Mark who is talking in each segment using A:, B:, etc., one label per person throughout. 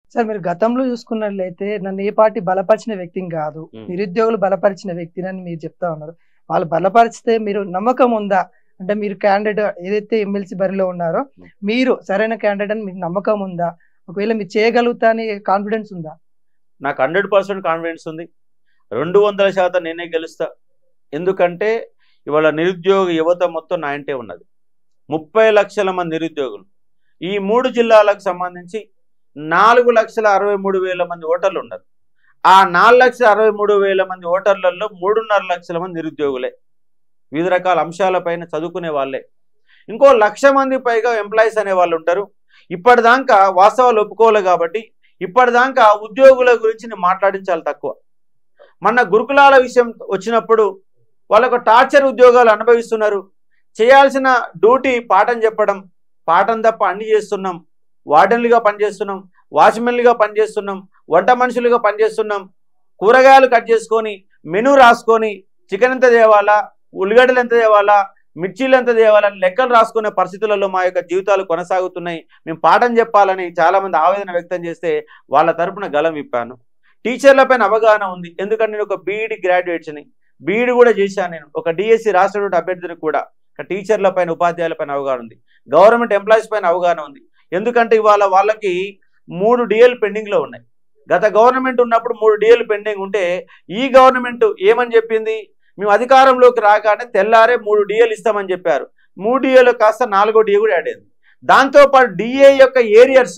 A: Sir మీరు గతంలో చూసుకున్నట్లయితే నన్ను ఏ పార్టీ బలపరిచిన వ్యక్తిని కాదు
B: మ్మ్.
A: నిరుద్యోగులు బలపరిచిన వ్యక్తిని అని మీరు చెప్తా ఉన్నారు వాళ్ళు బలపరిస్తే మీరు నమ్మకం ఉందా అంటే మీరు క్యాండిడేట్ ఏదైతే ఎమ్మెల్సీ బరిలో ఉన్నారో
B: మ్మ్.
A: మీరు సరైన క్యాండిడేట్ అని మీకు నమ్మకం ఉందా ఒకవేళ మీరు చేయగలుగుతా అని కాన్ఫిడెన్స్ ఉందా
B: నాకు హండ్రెడ్ పర్సెంట్ కాన్ఫిడెన్స్ ఉంది రెండు వందల శాతం నేనే గెలుస్తా ఎందుకంటే ఇవాళ నిరుద్యోగ యువత మొత్తం నా ఇంటే ఉన్నది ముప్పై లక్షల మంది నిరుద్యోగులు ఈ మూడు జిల్లాలకు సంబంధించి నాలుగు లక్షల అరవై మూడు వేల మంది ఓటర్లు ఉన్నారు ఆ నాలుగు లక్షల అరవై మూడు వేల మంది ఓటర్లలో మూడున్నర లక్షల మంది నిరుద్యోగులే వివిధ రకాల అంశాలపైన చదువుకునే వాళ్ళే ఇంకో లక్ష మంది పైగా ఎంప్లాయీస్ అనే వాళ్ళు ఉంటారు ఇప్పటిదాకా వాస్తవాలు ఒప్పుకోవాలి కాబట్టి ఇప్పటిదాకా ఉద్యోగుల గురించి నేను మాట్లాడించాలి తక్కువ మొన్న గురుకులాల విషయం వచ్చినప్పుడు వాళ్ళకు టార్చర్ ఉద్యోగాలు అనుభవిస్తున్నారు చేయాల్సిన డ్యూటీ పాఠం చెప్పడం పాఠం తప్ప అన్ని చేస్తున్నాం వార్డెన్లుగా పనిచేస్తున్నాం వాచ్మెన్లుగా పనిచేస్తున్నాం వంట మనుషులుగా పనిచేస్తున్నాం కూరగాయలు కట్ చేసుకొని మెనూ రాసుకొని చికెన్ ఎంత తేవాలా ఉల్లిగడ్డలు ఎంత తేవాలా మిర్చీలు ఎంత తేవాలా అని లెక్కలు రాసుకునే పరిస్థితులలో మా యొక్క జీవితాలు కొనసాగుతున్నాయి మేము పాఠం చెప్పాలని చాలామంది ఆవేదన వ్యక్తం చేస్తే వాళ్ళ తరపున గలం విప్పాను టీచర్ల పైన అవగాహన ఉంది ఎందుకంటే నేను ఒక బీఈడి గ్రాడ్యుయేట్స్ని బీఈడి కూడా చేశాను నేను ఒక డిఎస్సి రాష్ట్ర అభ్యర్థిని కూడా ఒక టీచర్ల పైన ఉపాధ్యాయుల పైన అవగాహన ఉంది గవర్నమెంట్ ఎంప్లాయీస్ పైన అవగాహన ఉంది ఎందుకంటే ఇవాళ వాళ్ళకి మూడు డిఎల్ పెండింగ్లో ఉన్నాయి గత గవర్నమెంట్ ఉన్నప్పుడు మూడు డిఎల్ పెండింగ్ ఉంటే ఈ గవర్నమెంట్ ఏమని చెప్పింది మేము అధికారంలోకి రాగానే తెల్లారే మూడు డిఎల్ ఇస్తామని చెప్పారు మూడు డిఏలు కాస్త నాలుగో డిఏ కూడా యాడ్ అయింది దాంతోపాటు డిఏ యొక్క ఏరియర్స్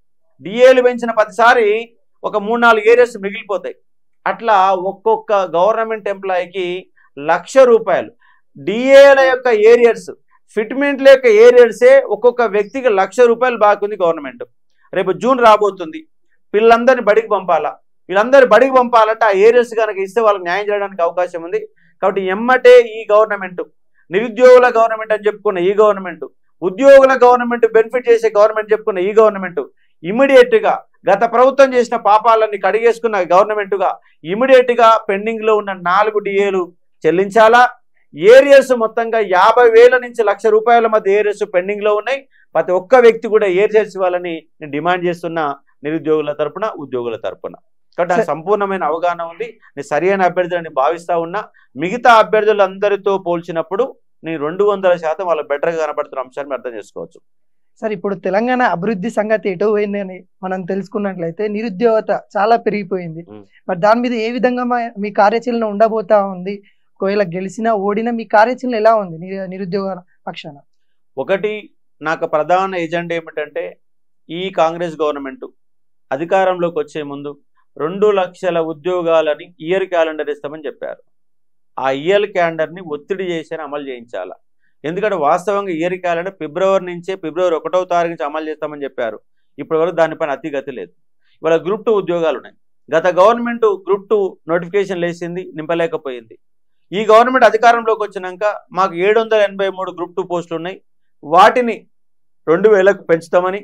B: డిఏలు పెంచిన ప్రతిసారి ఒక మూడు నాలుగు ఏరియాస్ మిగిలిపోతాయి అట్లా ఒక్కొక్క గవర్నమెంట్ ఎంప్లాయీకి లక్ష రూపాయలు డిఏల యొక్క ఏరియర్స్ ఫిట్మెంట్ల యొక్క ఏరియర్సే ఒక్కొక్క వ్యక్తికి లక్ష రూపాయలు బాగుంది గవర్నమెంట్ రేపు జూన్ రాబోతుంది పిల్లలందరినీ బడికి పంపాలా వీళ్ళందరూ బడికి పంపాలంటే ఆ ఏరియర్స్ కనుక ఇస్తే వాళ్ళకి న్యాయం చేయడానికి అవకాశం ఉంది కాబట్టి ఎమ్మటే ఈ గవర్నమెంట్ నిరుద్యోగుల గవర్నమెంట్ అని చెప్పుకున్న ఈ గవర్నమెంట్ ఉద్యోగుల గవర్నమెంట్ బెనిఫిట్ చేసే గవర్నమెంట్ చెప్పుకున్న ఈ గవర్నమెంట్ ఇమీడియట్ గా గత ప్రభుత్వం చేసిన పాపాలన్నీ కడిగేసుకున్న గవర్నమెంట్ గా ఇమీడియట్ గా పెండింగ్ లో ఉన్న నాలుగు డిఏలు చెల్లించాలా ఏరియర్స్ మొత్తంగా యాభై వేల నుంచి లక్ష రూపాయల మధ్య ఏరియర్స్ పెండింగ్ లో ఉన్నాయి ప్రతి ఒక్క వ్యక్తి కూడా ఏరియర్స్ ఇవ్వాలని నేను డిమాండ్ చేస్తున్నా నిరుద్యోగుల తరపున ఉద్యోగుల తరపున కాబట్టి నాకు
A: సరే.
B: సంపూర్ణమైన అవగాహన ఉంది నేను సరైన అభ్యర్థులని భావిస్తా ఉన్నా మిగతా అభ్యర్థులందరితో పోల్చినప్పుడు నేను రెండు వందల శాతం వాళ్ళ బెటర్గా కనబడుతున్న అంశాన్ని అర్థం చేసుకోవచ్చు
A: సార్ ఇప్పుడు తెలంగాణ అభివృద్ధి సంగతి ఎటు పోయిందని మనం తెలుసుకున్నట్లయితే నిరుద్యోగత చాలా పెరిగిపోయింది
B: మ్మ్.
A: మరి దాని మీద ఏ విధంగా మా- మీ కార్యాచరణ ఉండబోతా ఉంది ఒకవేళ గెలిచినా ఓడినా మీ కార్యాచరణ ఎలా ఉంది నిరు- నిరుద్యోగ పక్షాన
B: ఒకటి నాకు ప్రధాన ఎజెండా ఏమిటంటే ఈ కాంగ్రెస్ గవర్నమెంట్ అధికారంలోకి వచ్చే ముందు రెండు లక్షల ఉద్యోగాలని ఇయర్ క్యాలెండర్ ఇస్తామని చెప్పారు ఆ ఇయర్ క్యాలెండర్ని ఒత్తిడి చేసి అమలు చేయించాలా ఎందుకంటే వాస్తవంగా ఇయర్ క్యాలెండర్ ఫిబ్రవరి నుంచే ఫిబ్రవరి ఒకటో తారీఖు నుంచి అమలు చేస్తామని చెప్పారు ఇప్పటి వరకు దానిపైన అతిగతి లేదు ఇవాళ గ్రూప్ టూ ఉద్యోగాలు ఉన్నాయి గత గవర్నమెంట్ గ్రూప్ టూ నోటిఫికేషన్ వేసింది నింపలేకపోయింది ఈ గవర్నమెంట్ అధికారంలోకి వచ్చినాక మాకు ఏడు వందల ఎనభై మూడు గ్రూప్ టూ పోస్టులు ఉన్నాయి వాటిని రెండు వేలకు పెంచుతామని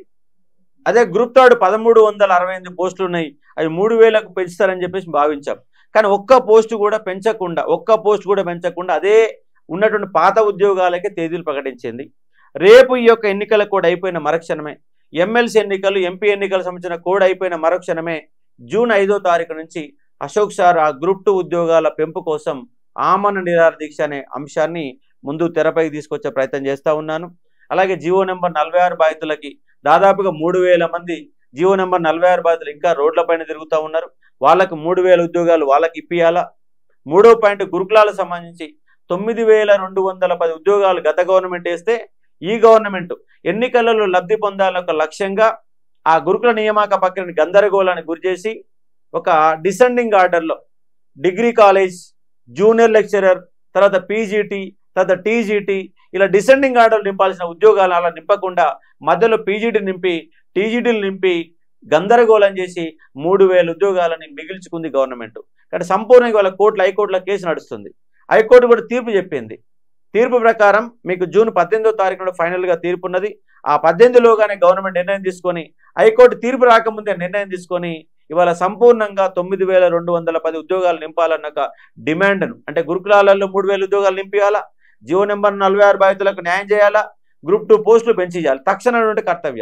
B: అదే గ్రూప్ థర్డ్ పదమూడు వందల అరవై ఎనిమిది పోస్టులు ఉన్నాయి అవి మూడు వేలకు పెంచుతారని చెప్పేసి భావించాం కానీ ఒక్క పోస్టు కూడా పెంచకుండా ఒక్క పోస్ట్ కూడా పెంచకుండా అదే ఉన్నటువంటి పాత ఉద్యోగాలకే తేదీలు ప్రకటించింది రేపు ఈ యొక్క ఎన్నికల కోడ్ అయిపోయిన మరుక్షణమే ఎమ్మెల్సీ ఎన్నికలు ఎంపీ ఎన్నికలకు సంబంధించిన కోడ్ అయిపోయిన మరుక్షణమే జూన్ ఐదో తారీఖు నుంచి అశోక్ సార్ ఆ గ్రూప్ టూ ఉద్యోగాల పెంపు కోసం ఆమరణ నిరాహార దీక్ష అనే అంశాన్ని ముందు తెరపైకి తీసుకొచ్చే ప్రయత్నం చేస్తూ ఉన్నాను అలాగే జియో నెంబర్ నలభై ఆరు బాధితులకి దాదాపుగా మూడు వేల మంది జియో నెంబర్ నలభై ఆరు బాధితులు ఇంకా రోడ్లపైన తిరుగుతూ ఉన్నారు వాళ్ళకి మూడు వేల ఉద్యోగాలు వాళ్ళకి ఇప్పియాలా మూడో పాయింట్ గురుకులాలకు సంబంధించి తొమ్మిది వేల రెండు వందల పది ఉద్యోగాలు గత గవర్నమెంట్ వేస్తే ఈ గవర్నమెంట్ ఎన్నికలలో లబ్ధి పొందాలని ఒక లక్ష్యంగా ఆ గురుకుల నియామక ప్రక్రియని గందరగోళానికి గురిచేసి ఒక డిసెండింగ్ ఆర్డర్లో డిగ్రీ కాలేజ్ జూనియర్ లెక్చరర్ తర్వాత పీజీటీ తర్వాత టీజీటీ ఇలా డిసెండింగ్ ఆర్డర్ నింపాల్సిన ఉద్యోగాలు అలా నింపకుండా మధ్యలో పీజీటీ నింపి టీజీటీలు నింపి గందరగోళం చేసి మూడు వేల ఉద్యోగాలని మిగిల్చుకుంది గవర్నమెంట్ కాబట్టి సంపూర్ణంగా వాళ్ళ కోర్టులో హైకోర్టులో కేసు నడుస్తుంది హైకోర్టు కూడా తీర్పు చెప్పింది తీర్పు ప్రకారం మీకు జూన్ పద్దెనిమిదో తారీఖున ఫైనల్గా తీర్పు ఉన్నది ఆ పద్దెనిమిదిలోగానే గవర్నమెంట్ నిర్ణయం తీసుకొని హైకోర్టు తీర్పు రాకముందే నిర్ణయం తీసుకొని ఇవాళ సంపూర్ణంగా తొమ్మిది వేల రెండు వందల పది ఉద్యోగాలు నింపాలన్న ఒక డిమాండ్ను అంటే గురుకులాలలో మూడు వేల ఉద్యోగాలు నింపియాలా జియో నెంబర్ నలభై ఆరు బాధితులకు న్యాయం చేయాలా గ్రూప్ టూ పోస్టులు పెంచి చేయాలి తక్షణమైనటువంటి కర్తవ్యాలు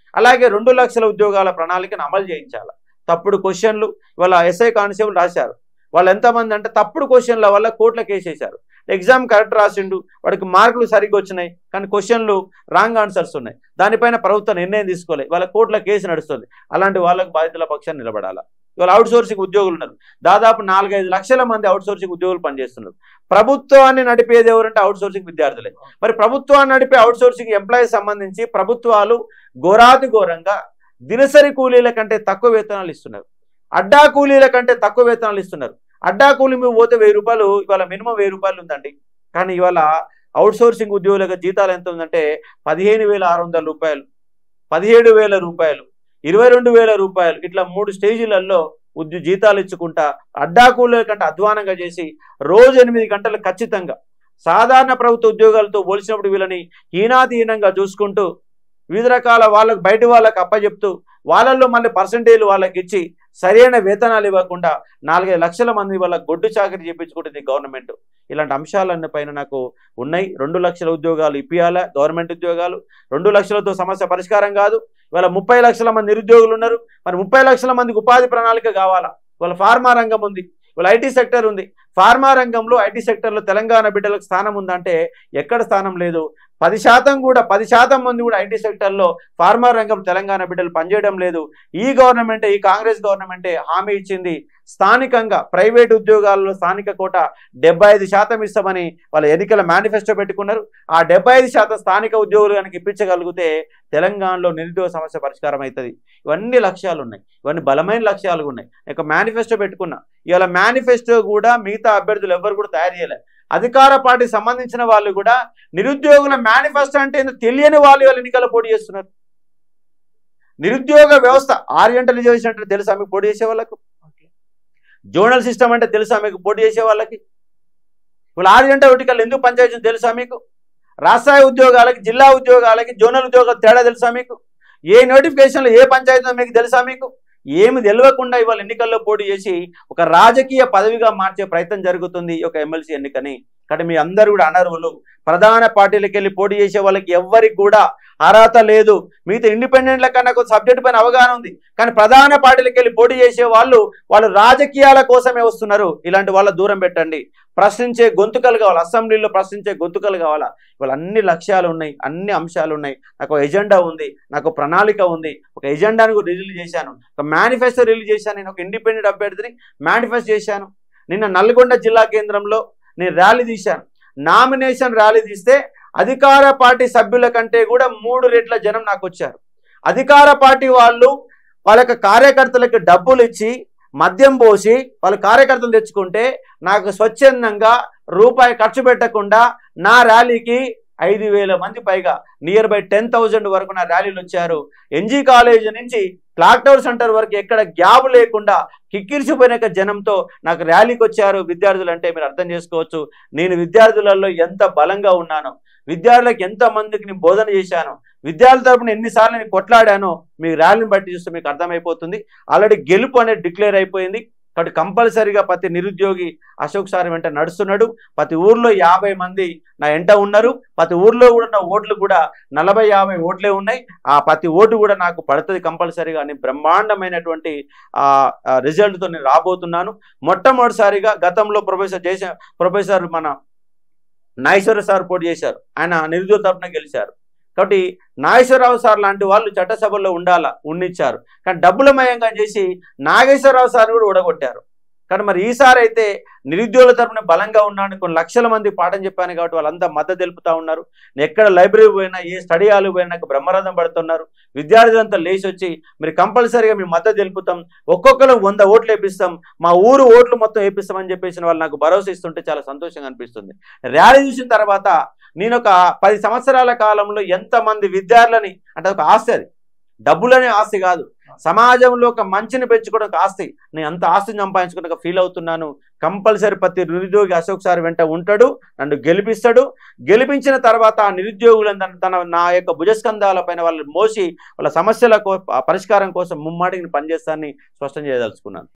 B: అలాగే రెండు లక్షల ఉద్యోగాల ప్రణాళికను అమలు చేయించాలి తప్పుడు క్వశ్చన్లు ఇవాళ ఎస్ఐ కానిస్టేబుల్ రాశారు వాళ్ళు ఎంతమంది అంటే తప్పుడు క్వశ్చన్ల వల్ల కోర్టులకు వేసేశారు ఎగ్జామ్ కరెక్ట్ రాసిండు వాడికి మార్కులు సరిగ్గా వచ్చినాయి కానీ క్వశ్చన్లు రాంగ్ ఆన్సర్స్ ఉన్నాయి దానిపైన ప్రభుత్వం నిర్ణయం తీసుకోలేదు వాళ్ళ కోర్టుల కేసు నడుస్తుంది అలాంటి వాళ్ళకు బాధితుల పక్షాన్ని నిలబడాలా ఇవాళ అవుట్ సోర్సింగ్ ఉద్యోగులు ఉన్నారు దాదాపు నాలుగైదు లక్షల మంది అవుట్ సోర్సింగ్ ఉద్యోగులు పనిచేస్తున్నారు ప్రభుత్వాన్ని నడిపేది ఎవరంటే అవుట్ సోర్సింగ్ విద్యార్థులే మరి ప్రభుత్వాన్ని నడిపే అవుట్ సోర్సింగ్ ఎంప్లాయీస్ సంబంధించి ప్రభుత్వాలు ఘోరాతి ఘోరంగా దినసరి కూలీల కంటే తక్కువ వేతనాలు ఇస్తున్నారు అడ్డా కూలీల కంటే తక్కువ వేతనాలు ఇస్తున్నారు అడ్డా కూలీ మీద పోతే వెయ్యి రూపాయలు ఇవాళ మినిమం వెయ్యి రూపాయలు ఉందండి కానీ ఇవాళ అవుట్ సోర్సింగ్ ఉద్యోగులకు జీతాలు ఎంత ఉందంటే పదిహేను వేల ఆరు వందల రూపాయలు పదిహేడు వేల రూపాయలు ఇరవై రెండు వేల రూపాయలు ఇట్లా మూడు స్టేజీలలో ఉద్యో జీతాలు ఇచ్చుకుంటా అడ్డా కూలీల కంటే అధ్వానంగా చేసి రోజు ఎనిమిది గంటలు ఖచ్చితంగా సాధారణ ప్రభుత్వ ఉద్యోగాలతో పోల్చినప్పుడు వీళ్ళని హీనాతీహీనంగా చూసుకుంటూ వివిధ రకాల వాళ్ళకు బయట వాళ్ళకి అప్పచెప్తూ వాళ్ళల్లో మళ్ళీ పర్సంటేజ్ వాళ్ళకి ఇచ్చి సరైన వేతనాలు ఇవ్వకుండా నాలుగైదు లక్షల మంది వాళ్ళ గొడ్డు చాకరీ చేయించుకుంటుంది గవర్నమెంట్ ఇలాంటి అంశాలన్నీ పైన నాకు ఉన్నాయి రెండు లక్షల ఉద్యోగాలు ఇప్పియాలా గవర్నమెంట్ ఉద్యోగాలు రెండు లక్షలతో సమస్య పరిష్కారం కాదు ఇవాళ ముప్పై లక్షల మంది నిరుద్యోగులు ఉన్నారు మరి ముప్పై లక్షల మందికి ఉపాధి ప్రణాళిక కావాలా వాళ్ళ ఫార్మా రంగం ఉంది వాళ్ళ ఐటీ సెక్టర్ ఉంది ఫార్మా రంగంలో ఐటీ సెక్టర్లో తెలంగాణ బిడ్డలకు స్థానం ఉందంటే ఎక్కడ స్థానం లేదు పది శాతం కూడా పది శాతం మంది కూడా ఐటీ సెక్టర్లో ఫార్మా రంగం తెలంగాణ బిడ్డలు పనిచేయడం లేదు ఈ గవర్నమెంటే ఈ కాంగ్రెస్ గవర్నమెంటే హామీ ఇచ్చింది స్థానికంగా ప్రైవేట్ ఉద్యోగాల్లో స్థానిక కోట డెబ్బై ఐదు శాతం ఇస్తామని వాళ్ళ ఎన్నికల మేనిఫెస్టో పెట్టుకున్నారు ఆ డెబ్బై ఐదు శాతం స్థానిక ఉద్యోగులు కనుక ఇప్పించగలిగితే తెలంగాణలో నిరుద్యోగ సమస్య పరిష్కారం అవుతుంది ఇవన్నీ లక్ష్యాలు ఉన్నాయి ఇవన్నీ బలమైన లక్ష్యాలు ఉన్నాయి ఇక మేనిఫెస్టో పెట్టుకున్నా ఇవాళ మేనిఫెస్టో కూడా మిగతా అభ్యర్థులు ఎవరు కూడా తయారు చేయలేదు అధికార పార్టీ సంబంధించిన వాళ్ళు కూడా నిరుద్యోగుల మేనిఫెస్టో అంటే ఏందో తెలియని వాళ్ళు ఇవాళ ఎన్నికల్లో పోటీ చేస్తున్నారు నిరుద్యోగ వ్యవస్థ ఆరియంటల్ రిజర్వేషన్ అంటే తెలుసా మీకు పోటీ చేసే వాళ్ళకు జోనల్ సిస్టమ్ అంటే తెలుసా మీకు పోటీ చేసే వాళ్ళకి ఇప్పుడు ఆరియంటల్ వర్టికల్ ఎందుకు పంచాయతీ తెలుసా మీకు రాష్ట్రాయ ఉద్యోగాలకి జిల్లా ఉద్యోగాలకి జోనల్ ఉద్యోగాలు తేడా తెలుసా మీకు ఏ నోటిఫికేషన్లో ఏ పంచాయతీ మీకు తెలుసా మీకు ఏమి తెలియకుండా ఇవాళ ఎన్నికల్లో పోటీ చేసి ఒక రాజకీయ పదవిగా మార్చే ప్రయత్నం జరుగుతుంది ఈ యొక్క ఎమ్మెల్సీ ఎన్నికని కాబట్టి మీ అందరూ కూడా అనర్హులు ప్రధాన పార్టీలకు వెళ్ళి పోటీ చేసే వాళ్ళకి ఎవ్వరికి కూడా అర్హత లేదు మిగతా ఇండిపెండెంట్ల కన్నా కొంత సబ్జెక్ట్ పైన అవగాహన ఉంది కానీ ప్రధాన పార్టీలకు వెళ్ళి పోటీ చేసే వాళ్ళు వాళ్ళు రాజకీయాల కోసమే వస్తున్నారు ఇలాంటి వాళ్ళ దూరం పెట్టండి ప్రశ్నించే గొంతుకలు కావాలి అసెంబ్లీలో ప్రశ్నించే గొంతుకలు కావాలా ఇవాళ అన్ని లక్ష్యాలు ఉన్నాయి అన్ని అంశాలు ఉన్నాయి నాకు ఒక ఎజెండా ఉంది నాకు ప్రణాళిక ఉంది ఒక ఎజెండాను రిలీజ్ చేశాను ఒక మేనిఫెస్టో రిలీజ్ చేశాను నేను ఒక ఇండిపెండెంట్ అభ్యర్థిని మేనిఫెస్టో చేశాను నిన్న నల్గొండ జిల్లా కేంద్రంలో నేను ర్యాలీ తీశాను నామినేషన్ ర్యాలీ తీస్తే అధికార పార్టీ సభ్యుల కంటే కూడా మూడు రెట్ల జనం నాకు వచ్చారు అధికార పార్టీ వాళ్ళు వాళ్ళ యొక్క కార్యకర్తలకు డబ్బులు ఇచ్చి మద్యం పోసి వాళ్ళ కార్యకర్తలు తెచ్చుకుంటే నాకు స్వచ్ఛందంగా రూపాయి ఖర్చు పెట్టకుండా నా ర్యాలీకి ఐదు వేల మంది పైగా నియర్ బై టెన్ థౌజండ్ వరకు నా ర్యాలీలు వచ్చారు ఎన్జీ కాలేజ్ నుంచి క్లాక్ టవర్ సెంటర్ వరకు ఎక్కడ గ్యాప్ లేకుండా కిక్కిరిసిపోయిన యొక్క జనంతో నాకు ర్యాలీకి వచ్చారు విద్యార్థులు అంటే మీరు అర్థం చేసుకోవచ్చు నేను విద్యార్థులలో ఎంత బలంగా ఉన్నానో విద్యార్థులకు ఎంత మందికి నేను బోధన చేశాను విద్యార్థుల తరపున ఎన్నిసార్లు నేను కొట్లాడానో మీ ర్యాలీని బట్టి చూస్తే మీకు అర్థమైపోతుంది ఆల్రెడీ గెలుపు అనేది డిక్లేర్ అయిపోయింది కాబట్టి కంపల్సరీగా ప్రతి నిరుద్యోగి అశోక్ సార్ వెంట నడుస్తున్నాడు ప్రతి ఊర్లో యాభై మంది నా వెంట ఉన్నారు ప్రతి ఊర్లో కూడా నా ఓట్లు కూడా నలభై యాభై ఓట్లే ఉన్నాయి ఆ ప్రతి ఓటు కూడా నాకు పడుతుంది కంపల్సరీగా అని బ్రహ్మాండమైనటువంటి ఆ రిజల్ట్తో నేను రాబోతున్నాను మొట్టమొదటిసారిగా గతంలో ప్రొఫెసర్ జయశ ప్రొఫెసర్ మన నాగేశ్వర సార్ పోటీ చేశారు ఆయన నిరుద్యోగ తరఫున గెలిచారు కాబట్టి నాగేశ్వరరావు సార్ లాంటి వాళ్ళు చట్టసభల్లో ఉండాలా ఉండిచ్చారు కానీ డబ్బులమయంగా చేసి నాగేశ్వరరావు సార్ కూడా ఓడగొట్టారు కానీ మరి ఈసారి అయితే నిరుద్యోగుల తరపున బలంగా ఉన్నాను కొన్ని లక్షల మంది పాఠం చెప్పాను కాబట్టి వాళ్ళంతా మద్దతు తెలుపుతా ఉన్నారు నేను ఎక్కడ లైబ్రరీ పోయినా ఏ స్టడీ హాల్ పోయినా నాకు బ్రహ్మరథం పడుతున్నారు విద్యార్థులంతా లేచి వచ్చి మీరు కంపల్సరీగా మేము మద్దతు తెలుపుతాం ఒక్కొక్కరు వంద ఓట్లు వేపిస్తాం మా ఊరు ఓట్లు మొత్తం వేపిస్తామని చెప్పేసిన వాళ్ళు నాకు భరోసా ఇస్తుంటే చాలా సంతోషంగా అనిపిస్తుంది ర్యాలీ చూసిన తర్వాత నేను ఒక పది సంవత్సరాల కాలంలో ఎంతమంది విద్యార్థులని అంటే ఒక ఆస్తి అది డబ్బులనే ఆస్తి కాదు సమాజంలో ఒక మంచిని పెంచుకోవడం ఒక ఆస్తి నేను అంత ఆస్తిని సంపాదించుకున్న ఫీల్ అవుతున్నాను కంపల్సరీ ప్రతి నిరుద్యోగి అశోక్ సార్ వెంట ఉంటాడు నన్ను గెలిపిస్తాడు గెలిపించిన తర్వాత ఆ నిరుద్యోగులను తన- తన నా యొక్క భుజస్కంధాల పైన వాళ్ళు మోసి వాళ్ళ సమస్యల కో- పరిష్కారం కోసం ముమ్మాటికి పనిచేస్తానని స్పష్టం చేయదలుచుకున్నాను